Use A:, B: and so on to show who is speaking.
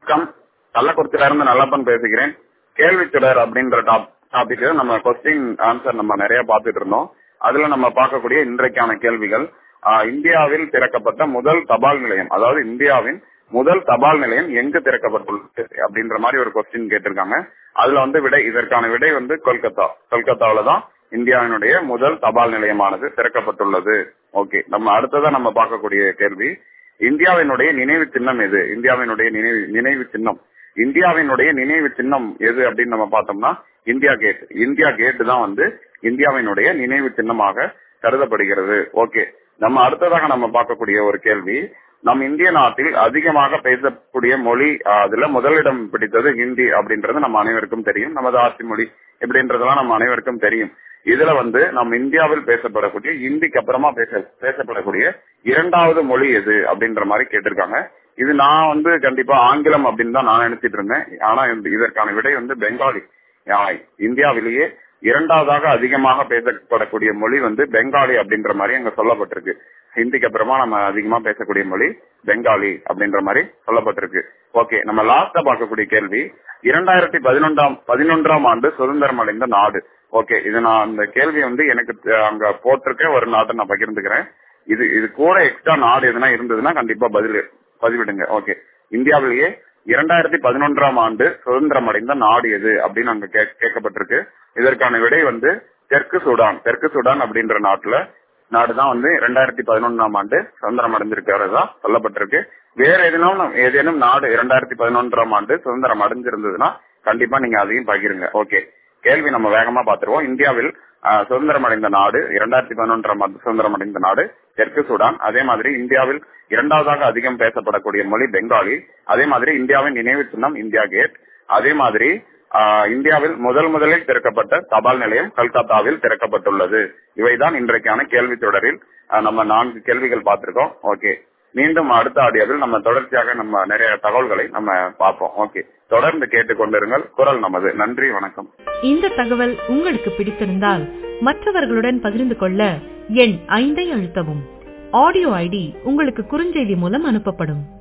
A: வணக்கம் கள்ளக்குறிச்சியில இருந்து நல்லப்பன் பேசுகிறேன் கேள்வி தொடர் அப்படின்ற டாபிக் நம்ம கொஸ்டின் ஆன்சர் நம்ம நிறைய பார்த்துட்டு இருந்தோம் அதுல நம்ம பார்க்கக்கூடிய இன்றைக்கான கேள்விகள் ஆஹ், இந்தியாவில் திறக்கப்பட்ட முதல் தபால் நிலையம் அதாவது இந்தியாவின் முதல் தபால் நிலையம் எங்கு திறக்கப்பட்டுள்ளது அப்படின்ற மாதிரி ஒரு கொஸ்டின் கேட்டிருக்காங்க அதுல வந்து விடை இதற்கான விடை வந்து கொல்கத்தா கொல்கத்தாவில தான் இந்தியாவினுடைய முதல் தபால் நிலையமானது திறக்கப்பட்டுள்ளது ஓகே நம்ம அடுத்ததா நம்ம பார்க்கக்கூடிய கேள்வி இந்தியாவினுடைய நினைவு சின்னம் எது இந்தியாவினுடைய நினைவு நினைவு சின்னம் இந்தியாவினுடைய நினைவு சின்னம் எது அப்படின்னு நம்ம பார்த்தோம்னா இந்தியா கேட் இந்தியா கேட் தான் வந்து இந்தியாவினுடைய நினைவு சின்னமாக கருதப்படுகிறது ஓகே நம்ம அடுத்ததாக நம்ம பார்க்கக்கூடிய ஒரு கேள்வி நம் இந்திய நாட்டில் அதிகமாக பேசக்கூடிய மொழி ஆஹ், அதுல முதலிடம் பிடித்தது ஹிந்தி அப்படின்றது நம்ம அனைவருக்கும் தெரியும் நமது ஆட்சி மொழி எப்படின்றதெல்லாம் நம்ம அனைவருக்கும் தெரியும் இதுல வந்து நம் இந்தியாவில் பேசப்படக்கூடிய ஹிந்திக்கு அப்புறமா பேச பேசப்படக்கூடிய இரண்டாவது மொழி எது அப்படின்ற மாதிரி கேட்டிருக்காங்க இது நான் வந்து கண்டிப்பா ஆங்கிலம் அப்படின்னு தான் நான் நினைச்சிட்டு இருந்தேன் ஆனா இந்த- இதற்கான விடை வந்து பெங்காலி ஆஹ், இந்தியாவிலேயே இரண்டாவதாக அதிகமாக பேசப்படக்கூடிய மொழி வந்து பெங்காலி அப்படின்ற மாதிரி அங்க சொல்லப்பட்டிருக்கு ஹிந்திக்கு அப்புறமா நம்ம அதிகமா பேசக்கூடிய மொழி பெங்காலி அப்படின்ற மாதிரி சொல்லப்பட்டிருக்கு ஓகே நம்ம லாஸ்டா பார்க்கக்கூடிய கேள்வி இரண்டாயிரத்தி பதினொன்றாம் பதினொன்றாம் ஆண்டு சுதந்திரம் அடைந்த நாடு ஓகே இது நான் அந்த கேள்வி வந்து எனக்கு தெ- அங்க போட்டிருக்க ஒரு நாட்டை நான் பகிர்ந்துக்கிறேன் இது இது கூட எக்ஸ்ட்ரா நாடு எதுனா இருந்ததுன்னா கண்டிப்பா பதில் பதிவிடுங்க ஓகே இந்தியாவிலேயே இரண்டாயிரத்தி பதினொன்றாம் ஆண்டு சுதந்திரம் அடைந்த நாடு எது அப்படின்னு அங்க கே- கேட்கப்பட்டிருக்கு இதற்கான விடை வந்து தெற்கு சூடான் தெற்கு சூடான் அப்படின்ற நாட்டுல நாடுதான் வந்து இரண்டாயிரத்தி பதினொன்றாம் ஆண்டு சுதந்திரம் அடைஞ்சிருக்கிறதா சொல்லப்பட்டிருக்கு வேற ஏதேனும் ஏதேனும் நாடு இரண்டாயிரத்தி பதினொன்றாம் ஆண்டு சுதந்திரம் அடைஞ்சிருந்ததுன்னா கண்டிப்பா நீங்க அதையும் பகிருங்க ஓகே கேள்வி நம்ம வேகமா பாத்துருவோம் இந்தியாவில் ஆஹ், சுதந்திரம் அடைந்த நாடு இரண்டாயிரத்தி பதினொன்றாம் ஆண்டு சுதந்திரம் அடைந்த நாடு தெற்கு சூடான் அதே மாதிரி இந்தியாவில் இரண்டாவதாக அதிகம் பேசப்படக்கூடிய மொழி பெங்காலி அதே மாதிரி இந்தியாவின் நினைவு சின்னம் இந்தியா கேட் அதே மாதிரி ஆஹ், இந்தியாவில் முதல் முதலில் திறக்கப்பட்ட தபால் நிலையம் கல்கத்தாவில் திறக்கப்பட்டுள்ளது இவைதான் இன்றைக்கான கேள்வி தொடரில் ஆஹ், நம்ம நான்கு கேள்விகள் பார்த்திருக்கோம் ஓகே மீண்டும் அடுத்த ஆடியோவில் நம்ம தொடர்ச்சியாக நம்ம நிறைய தகவல்களை நம்ம பார்ப்போம் ஓகே தொடர்ந்து கேட்டுக்கொண்டிருங்கள் குரல் நமது நன்றி வணக்கம்
B: இந்த தகவல் உங்களுக்கு பிடித்திருந்தால் மற்றவர்களுடன் பகிர்ந்து கொள்ள எண் ஐந்தை அழுத்தவும் ஆடியோ ஐடி உங்களுக்கு குறுஞ்செய்தி மூலம் அனுப்பப்படும்